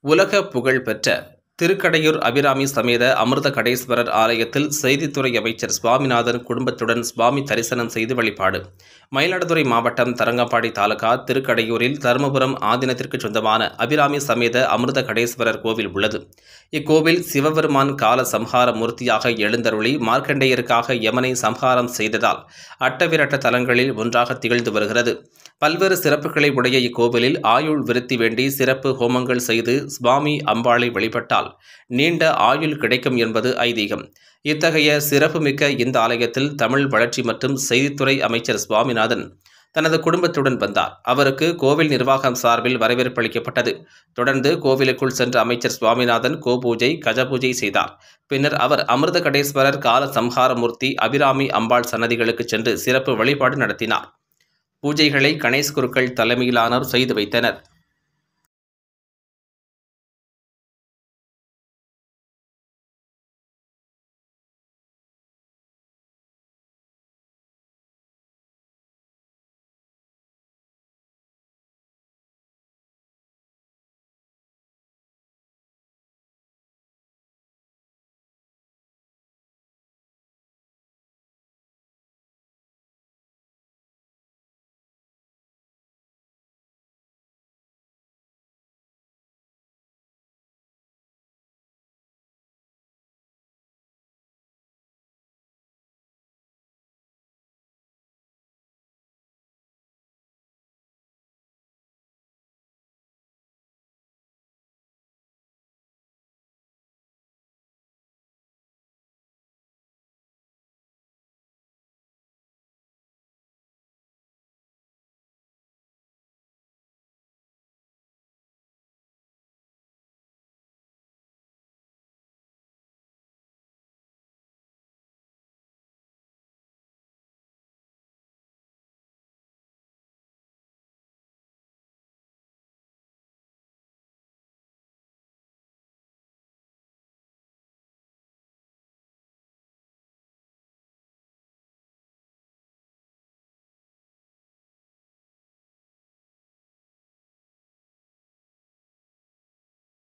உலக புகழ் பெற்ற திருக்கடையூர் அபிராமி சமேத அமிர்த கடேஸ்வரர் ஆலயத்தில் செய்தித்துறை அமைச்சர் சுவாமிநாதன் குடும்பத்துடன் சுவாமி தரிசனம் செய்து வழிபாடு மயிலாடுதுறை மாவட்டம் தரங்கம்பாடி தாலுகா திருக்கடையூரில் தருமபுரம் ஆதீனத்திற்கு சொந்தமான அபிராமி சமேத அமிர்த கடேஸ்வரர் கோவில் உள்ளது இக்கோவில் சிவபெருமான் கால சம்ஹார மூர்த்தியாக எழுந்தருளி மார்க்கண்டேயருக்காக யமனை சம்ஹாரம் செய்ததால் அட்டவிரட்ட தலங்களில் ஒன்றாக திகழ்ந்து வருகிறது பல்வேறு சிறப்புகளை உடைய இக்கோவிலில் ஆயுள் விருத்தி வேண்டி சிறப்பு ஹோமங்கள் செய்து சுவாமி அம்பாளை வழிபட்டால் நீண்ட ஆயுள் கிடைக்கும் என்பது ஐதீகம் இத்தகைய சிறப்புமிக்க இந்த ஆலயத்தில் தமிழ் வளர்ச்சி மற்றும் செய்தித்துறை அமைச்சர் சுவாமிநாதன் தனது குடும்பத்துடன் வந்தார் அவருக்கு கோவில் நிர்வாகம் சார்பில் வரவேற்பு அளிக்கப்பட்டது தொடர்ந்து கோவிலுக்குள் சென்ற அமைச்சர் சுவாமிநாதன் கோபூஜை கஜபூஜை செய்தார் பின்னர் அவர் அமிர்த கடேஸ்வரர் கால சம்ஹாரமூர்த்தி அபிராமி அம்பாள் சன்னதிகளுக்கு சென்று சிறப்பு வழிபாடு நடத்தினார் பூஜைகளை கணேஷ் குருக்கள் தலைமையிலானோர் செய்து வைத்தனர்